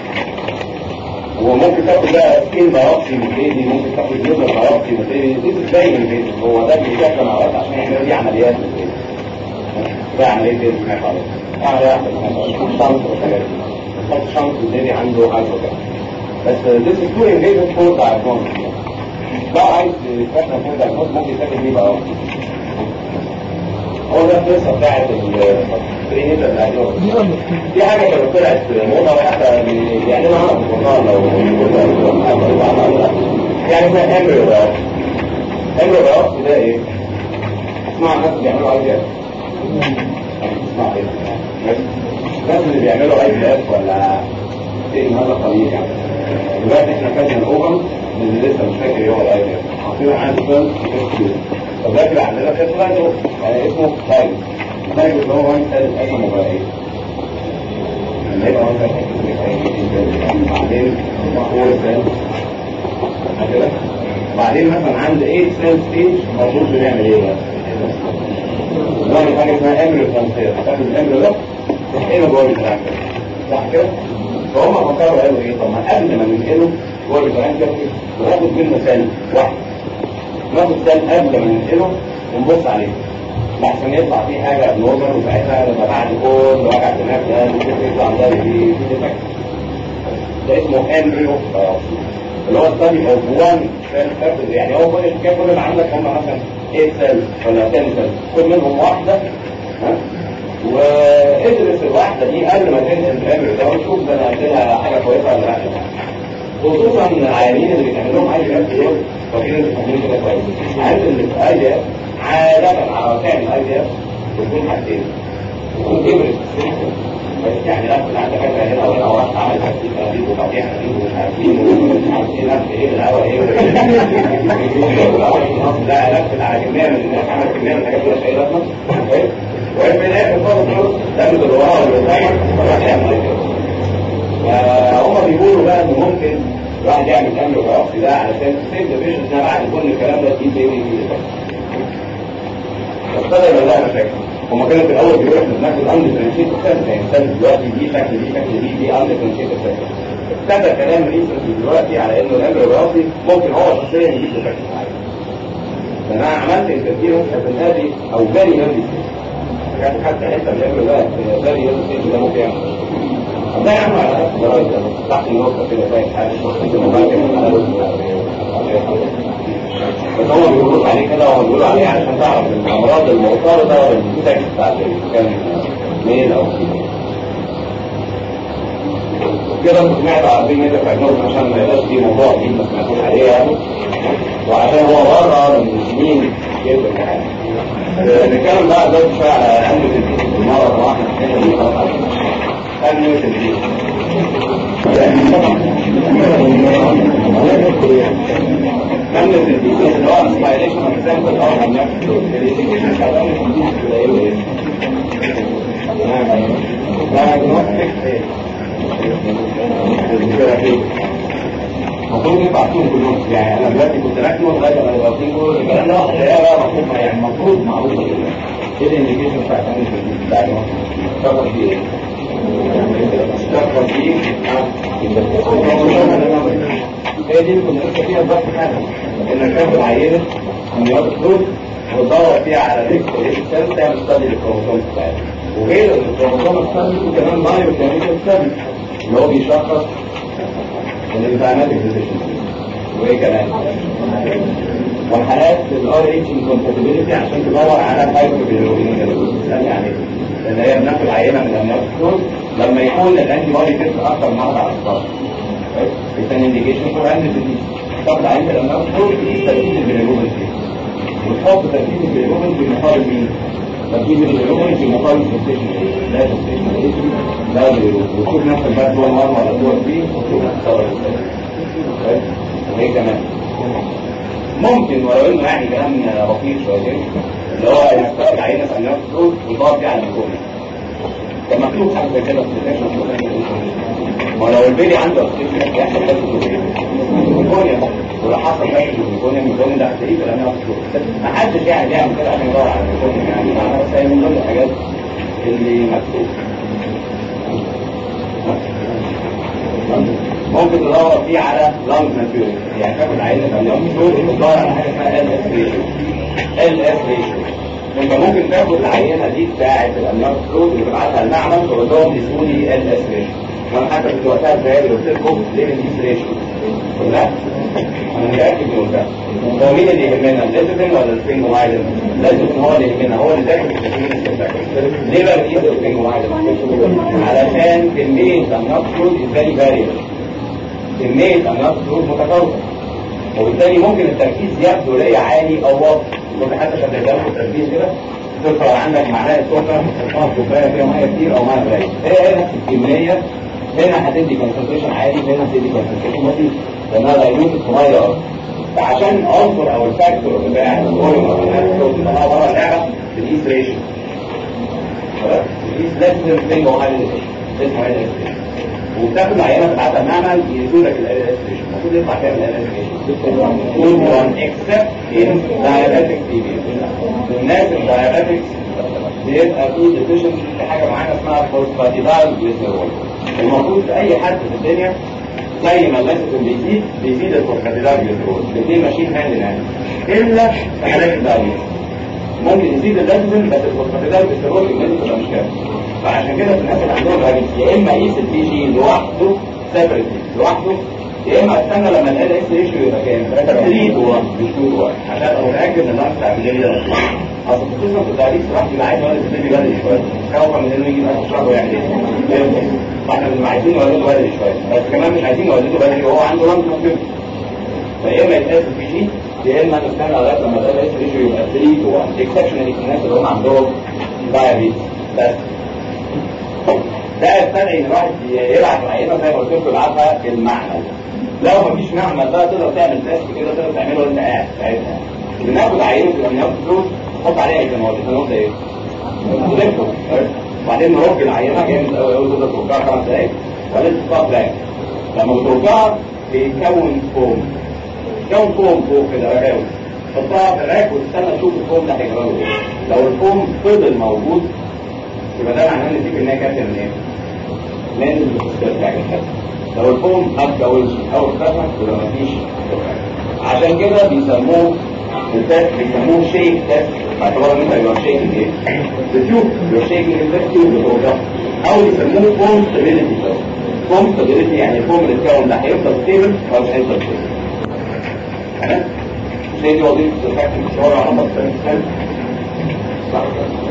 وممكن تاخد بقى سكين بايوبسي من ايدي ممكن تاخد جزء بايوبسي من ايدي دي ازاي من ايدي هو ده بيشكل اوقات عشان يعملوا دي عمليات من ايدي ده عمليه ايه اسمها خالص عمليه واحده شنط وحاجات تحط شنط والبيبي عنده هايبوكا بس this is too invasive for diagnosis ده عايز يستخدم for diagnosis ممكن يستخدم ايه بقى هو ده القصه بتاعت البرينيتال دايجنوستس دي حاجه كانت طلعت موضه واحده بيعملوها انا في القران لو يعني اسمها امبريو بايوبسي امبريو بايوبسي ده ايه؟ اسمع الناس بيعملوا اي بي اف اسمع ايه؟ الناس اللي بيعملوا اي بي اف ولا ايه هذا قليل يعني دلوقتي احنا خدنا الاوفن اللي لسه مش فاكر ايه هو الاي بي اف حاطين عندي فيلم طب ده اللي عندنا في اسمه اسمه تايم تايم اللي هو وان ثالث اسمه موبايل لما يبقى وان ثالث بعدين فور سيل كده بعدين مثلا عند 8 سيل ستيج المفروض بنعمل ايه بقى؟ بنعمل حاجه اسمها امريو ترانسفير هتاخد الامريو ده تحقنه جوه البتاع صح كده؟ فهم فكروا قالوا ايه طب ما قبل ما ننقله جوه البتاع كده وناخد منه سيل واحد ناخد سيل قبل ما ننقله ونبص عليه لحسن يطلع فيه حاجة نورمال وساعتها لما بعد كل وجع الدماغ ده ممكن يطلع ده في في ديفكت ده اسمه امبريو بايوبسي اللي هو ستادي اوف وان سيل يعني هو كل الحكايه كل اللي عندك هم مثلا 8 سيل ولا 10 سيل كل منهم واحده ها وادرس الواحده دي قبل ما تنزل الامبريو ده وتشوف ده انا قلتها حاجه كويسه ولا لا خصوصا العيانين اللي بيتعمل لهم اي بي اف ايه فاكرين انتوا فاهمين كده كويس عارف اللي في اي بي اف عادة على تعمل اي بي اف بتكون حاجتين بتكون كبرت بس يعني لف على الدكاتره هنا وهنا وراح عمل تحديد تهديد وتقطيع تهديد ومش عارفين ومش عارفين نفس ايه الهوا ايه لا لف على كميه من الناس عمل كميه من الحاجات اللي شايلها وفي الاخر خالص لابد اللي وراه واللي قدامك راح يعمل كده فهم بيقولوا بقى انه ممكن الواحد يعمل كام رأسي ده علشان السيف ديفيجن ده بعد كل الكلام ده فيه بيبي فيه بس ده يبقى لها مشاكل هما كانوا في الاول بيقولوا احنا بناخد اند فرنسيت اساس يعني الانسان دلوقتي دي شكل دي شكل دي دي اند فرنسيت اساس ابتدى كلام ريسيرش دلوقتي على انه الامر الوراثي ممكن هو شخصيا يجيب له شكل معين فانا عملت انترفيرنس في هذه او فيري هيرلي كانت حتى حته من الامر ده فيري هيرلي ده ممكن يعمل ده يعمل على تحت النقطه كده زي حاجه بس هم بيقولوا عليه كده وهم بيقولوا عليه علشان تعرف الامراض المعترضه والمستكس بتاعت كان ميل او فيميل كده انتوا سمعتوا عارفين ايه تفاعلهم عشان ما يبقاش في موضوع جديد ما سمعتوش عليه يعني وعشان هو بره من سنين جدا يعني نتكلم بقى دلوقتي شويه على علم التدريس المره واحده دي خلاص علم التدريس علم التدريس اللي هو اسمايليشن اوف سامبل او من نفسه الانيشيشن شغال في التدريس المفروض يبقى عارفين كلهم يعني انا دلوقتي كنت راكبه لغايه ما يبقى فيه كل الكلام ده واحده بقى مفروض يعني المفروض معروف ايه الانديكيشن بتاع كمان في بعد ما تفكر فيه ايه؟ تفكر فيه هي دي اللي كنا لسه فيها الضغط حاجه انك تاخد عينه من رياض الفلوس وتدور فيها على ريكس وريكس سيل تعمل ستادي للكروموسوم بتاعتها وغير الكروموسوم ستادي كمان بايو كيميكال ستادي اللي هو بيشخص الانزيماتيك ديفيشنسي وايه كمان والحالات الار اتش انكومباتيبيلتي عشان تدور على هايبوبيلوبين يعني اللي هي بناخد عينه من الاميوس لما يكون الانتي بودي تيست اكثر من 4 16 الثاني انديكيشن فور اند تاخد عينه الاميوس تقيس تركيز البيلوبين فيه وتحط تركيز البيلوبين في مقابل مين؟ تركيز البيلوبين في مقابل ستيشن ايه؟ لا ستيشن ايه؟ لا بيلوبين وتشوف نفس الباك جوه 1 ولا جوه 3 وتشوف نفس الصوره وايه كمان؟ ممكن ولو انه يعني كلام بسيط شويتين اللي هو انك تاخد عينه في النفس فلوس وتقعد فيها على الميكروفون كان مكتوب حاجه زي كده في السيشن ولو البيبي عنده اوكسجين يحصل بس الميكونيا ولو حصل بس الميكونيا الميكونيا ده هتلاقيه في الامير ما حدش يعني بيعمل كده عشان يدور على الميكونيا يعني معناها بس هي من ضمن الحاجات اللي مكتوب ممكن تدور فيه على لانج ماتيوريتي يعني تاخد عينه من اليوم شوف تدور على حاجه اسمها ال اس ريشيو ال اس ريشيو انت ممكن تاخد العينه دي بتاعه الاميار فلويد وتبعتها المعمل تقول لهم قيسوا لي ال اس ريشيو وانا حتى كنت وقتها ازاي قلت لكم ليه بنقيس ريشيو لا انا متاكد من ده هو مين اللي يهمنا الليزبين ولا السبرينج وايدن الليزبين هو اللي يهمنا هو اللي ذاكر في ليه بقى بنقيس السبرينج وايدن علشان كميه الاميار فلويد از فيري فاريبل كمية أمراض الفلوس متفاوتة وبالتالي ممكن التركيز يبدو لي عالي أو واطي كنت حتى شغال في التركيز كده تظهر عندك معلقة سكر تحطها كوباية فيها مية كتير أو مية قليلة هي نفس الكمية هنا هتدي كونسنتريشن عالي هنا هتدي كونسنتريشن بسيط لأنها دايلوت صغيرة فعشان عنصر أو الفاكتور بتاع الفوليوم أو الفلوس يطلعها بره اللعبة بتقيس ريشيو بتقيس لازم ثينج أو حاجة اسمه ايه وبتاخد العينه تبعتها المعمل يدوا لك ال اس ريشيو المفروض يطلع كام ال اس ريشيو اكسبت ان دايابيتك الناس الدايابيتكس بيبقى في ديفيشن في حاجه معينه اسمها فوسفاتيدايل جليسرول المفروض في اي حد في الدنيا زي ما الليستين بيزيد بيزيد الفوسفاتيدايل جليسرول الاثنين ماشيين هاند ان هاند الا في حالات الدايابيتس ممكن يزيد الليستين بس الفوسفاتيدايل جليسرول كميته تبقى مش كافيه فعشان كده في الناس اللي عندهم هابت يا اما يقيس البي جي لوحده سيبريتلي لوحده يا اما استنى لما ال اس ريشيو يبقى كام 3 تو 1 مش 2 تو 1 عشان ابقى متاكد ان اللانس بتاع البيبي ده اصل خصوصا في التعريف الواحد يبقى عايز يولد البيبي بدري شويه خوفا من انه يجي بقى شهر ويعمل ايه فاحنا بنبقى عايزين نولده بدري شويه بس كمان مش عايزين نولده بدري وهو عنده لانس ممكن فيا اما يتقاس البي جي يا اما نستنى لغايه لما ال اس ريشيو يبقى 3 تو 1 اكسبشنالي في الناس اللي هم عندهم دايابيتس بس ده يستدعي ان الواحد يبعت العينه زي ما قلت لكم يبعتها في المعمل لو مفيش معمل بقى تقدر تعمل تيست كده تقدر تعمله وانت قاعد ساعتها بناخد عينه الامنيات فلوس نحط عليها ايثانول ايثانول ده ايه؟ ونلفه وبعدين نرج العينه جامد قوي قوي تقدر ترجعها خمس دقايق وبعدين تحطها بلاك لما بترجعها بيكون فوم كون فوم فوق كده رجاوي تحطها في الراك وتستنى تشوف الفوم ده هيجرى له ايه لو الفوم فضل موجود يبقى ده معناه ان في كميه كافيه من ايه؟ من الاسترجاع لو الفوم ما اتكونش او اختفى يبقى مفيش عشان كده بيسموه التست بيسموه شيك تست باعتبار ان انت يبقى شيكنج ايه؟ التيوب يبقى شيكنج التست تيوب بتوجع او يسموه فوم ستابيليتي تست فوم ستابيليتي يعني الفوم اللي اتكون ده هيفضل ستيبل او مش هيفضل ستيبل تمام؟ زي دي وظيفه الفاكتور الشوارع عمر صح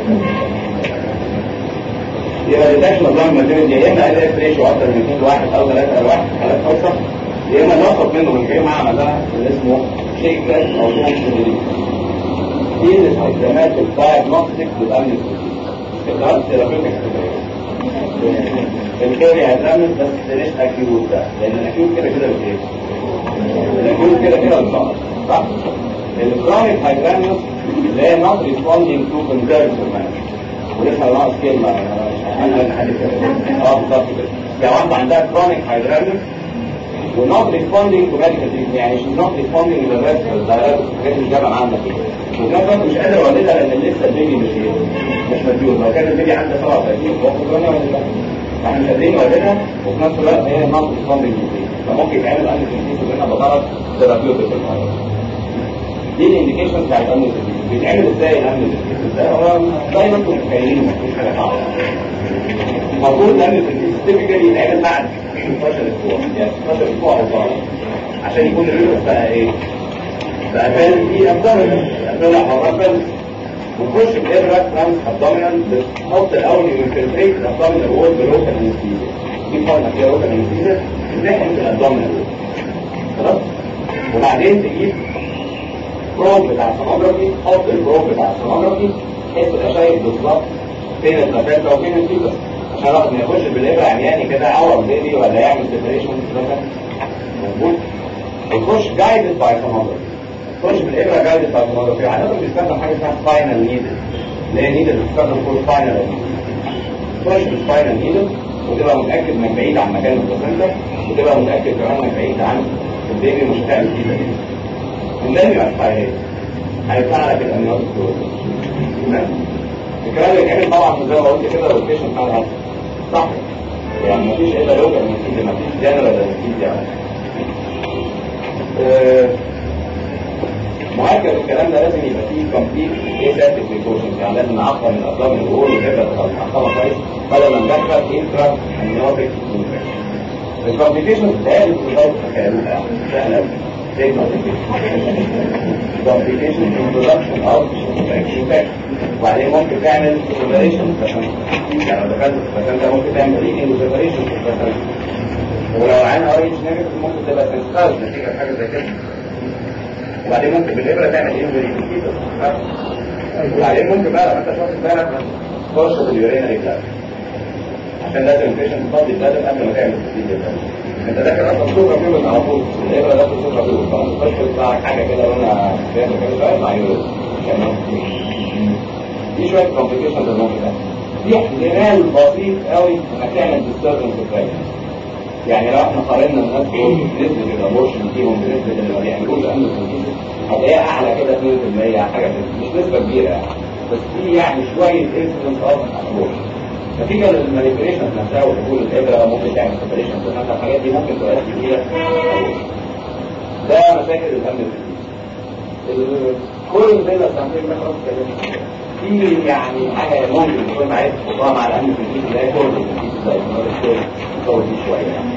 يبقى ديتكشن نظام الماتيريال يا اما اداء ريشيو اكتر من 2 لواحد او 3 لواحد حالات خاصه يا اما ناخد منه من جاي معاه مثلا اللي اسمه شيك تيست او فوم ستابيليتي دي الاستخدامات الدايجنوستيك للامن استخدامات ثيرابيوتيك الكوري هيتعمل بس مش اكيوت ده لان الاكيوت كده كده بتايه الاكيوت كده كده بتاع صح الكرونيك هايدرانوس اللي هي not responding to conservative management ولسه ناقص كلمه انا حد اه بالظبط كده لو واحده عندها كرونيك هايدرانوس ونوت ريسبوندينج تو ميديكال تريتمنت يعني شيز نوت ريسبوندينج للريسك الحاجات اللي جابها معانا كده وفي نفس الوقت مش قادر اولدها لان لسه البيبي مش ايه مش مديون لو كان البيبي عنده 37 وقت ثانيه ولا لا فاحنا مش قادرين نولدها وفي نفس الوقت هي نوت ريسبوندينج فممكن يتعمل امن تنفيذ منها بغرض ثيرابيوتيك دي الانديكيشن بتاع الامن التنفيذ بيتعمل ازاي الامن التنفيذ ازاي هو زي ما انتم متخيلين مفيش حاجه صعبه المفروض الامن التنفيذ تيبيكالي يتعمل بعد 16 اسبوع يعني 16 اسبوع او ظهر عشان يكون الريسك بقى ايه بقى فاهم في ابدومينال ابدومينال مربل ونخش بإبرة ترانس ابدومينال بتحط الاول ينفلتريت الابدومينال وول بلوكال انستيزيا دي فورمة فيها لوكال انستيزيا تزحم في الابدومينال وول خلاص وبعدين تجيب بروب بتاع السونوجرافي تحط البروب بتاع السونوجرافي بحيث تبقى شايف بالظبط فين البلاتيتا وفين الفيتس عشان الواحد ما يخش بالابره عمياني كده عور بيبي ولا يعمل سيبريشن مثلا موجود ويخش جايدد باي سونوجرافي تخش بالابره جايدد باي سونوجرافي عاده بيستخدم حاجه اسمها سباينال نيدل اللي هي نيدل بتستخدم فور سباينال تخش بالسباينال نيدل وتبقى متاكد انك بعيد عن مكان البلاتيتا وتبقى متاكد كمان انك بعيد عن البيبي مش هتعمل فيه ده النبي يبقى صحيح هيطلع لك الامنيات تمام الكلام اللي كان طبعا زي ما قلت كده روتيشن بتاع الهاتف صح يعني مفيش الا لوكال نتيجه مفيش جنرال نتيجه يعني أه مؤكد الكلام ده لازم يبقى فيه كومبليت اساتيك بريكوشنز يعني لازم نعقم من الاطلال من الغول ونبدا نعقمها كويس بدل ما ندخل انترا امنيوتيك الكومبليكيشنز بتاعت الصوت تخيلوها سهله قوي زي complication introduction of infection وبعدين ممكن تعمل separation يعني لو دخلت في المكان ده ممكن تعمل leaking separation ولو عين ار اتش نيجاتيف ممكن تبقى سنساز نتيجه حاجه زي كده وبعدين ممكن بالابره تعمل انجري وبعدين ممكن بقى لو انت مش واخد بالك تخش باليورينري جلاند عشان لازم البيشنت تفضي البلد قبل ما تعمل التسجيل انت داخل اصلا صوره فيهم على طول الابره داخل صوره فيهم فمش تطلع حاجه كده وانا فاهم كده مع يورو دي شويه كومبليكيشنز اللي ممكن دي احتمال بسيط قوي انك تعمل ديستربنس في يعني لو احنا قارنا الناس دول نسبه الابورشن فيهم بنسبه اللي ما بيعملوش امن التنفيذ هتلاقيها اعلى كده 2% حاجه كده مش نسبه كبيره يعني بس في يعني شويه انسلنس اوف ابورشن نتيجة للمانيبيوليشن نفسها ودخول الإبرة ممكن تعمل سيبريشن مثلا الحاجات دي ممكن تؤدي إلى ده مشاكل الأمن الجديد كل زي ما استعمل مثلا في يعني حاجة ممكن تكون عايز تحطها مع الأمن الجديد اللي هي كورد الجديد زي ما الدكتور تصور دي شوية يعني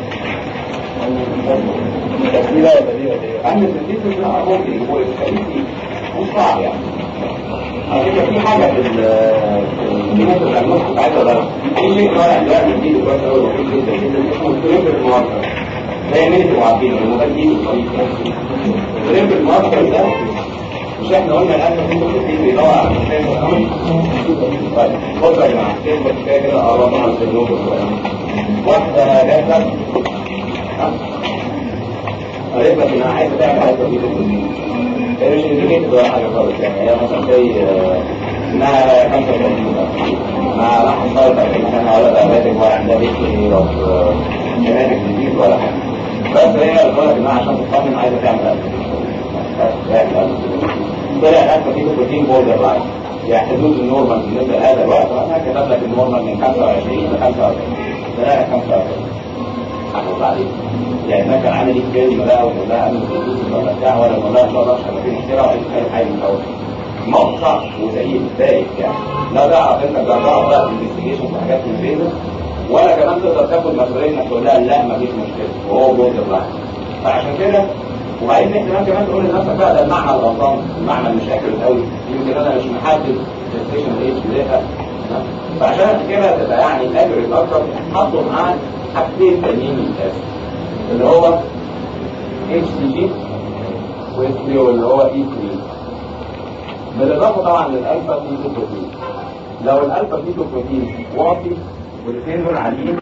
بس دي بقى ولا دي ولا دي أمن الجديد مش ممكن يكون الخليجي مش صعب يعني على فكرة في حاجة في الناس اللي عندهم كنت عايز أقولها في شيء طالع دلوقتي جديد كويس قوي وفي جدا جدا اسمه التريب الماركر زي مينة المعبين المبادئ الطريق التريب الماركر ده مش احنا قلنا الالفا فيتوبروتين بيدور على السيستم الاول طيب بص يا جماعه السيستم كده كده قربنا على السيلوب واحده جاهزه قالت لك انها عايزه تعمل الفا فيتوبروتين هي مش انديكيتد ولا حاجه خالص يعني هي مثلا زي انها 35 ما راح تصير 40 سنه ولا دايابيتك ولا عندها هيستوري اوف جينيتك ديزيز ولا حاجه بس هي بتقول لك انها عشان تطمن عايزه تعمل الفا طلع الفا فيتوبروتين بوردر لاين يعني حدود النورمال بالنسبه لهذا الوقت مثلا كتب لك النورمال من 25 ل 45 طلع لك 45 هنقول عليه يعني مثلا عامل ايه كلمه بقى ونقول لها عامل ولا بتاع ولا نقول لها ان شاء الله مش هنبقى مشكله ولا اي حاجه من الاول الموضوع صعب وزي الباقي يعني لا تعرف انت جربت بقى انفستيجيشن في حاجات من بينه ولا كمان تقدر تاخد مسؤوليه انك تقول لها لا مفيش مشكله وهو بوردر لاين فعشان كده وبعدين احتمال كمان تقول لنفسك بقى ده المعنى الغلطان المعنى مش اكيوريت قوي يمكن انا مش محدد الستيشن ايج بدايه فعشان كده تبقى يعني اكيوريت اكتر حطوا معاه حاجتين تانيين يمتازوا اللي هو اتش تي جي واللي هو اي 3 بالاضافه طبعا للالفا فيتو بروتين لو الالفا فيتو بروتين واطي والاثنين دول عاليين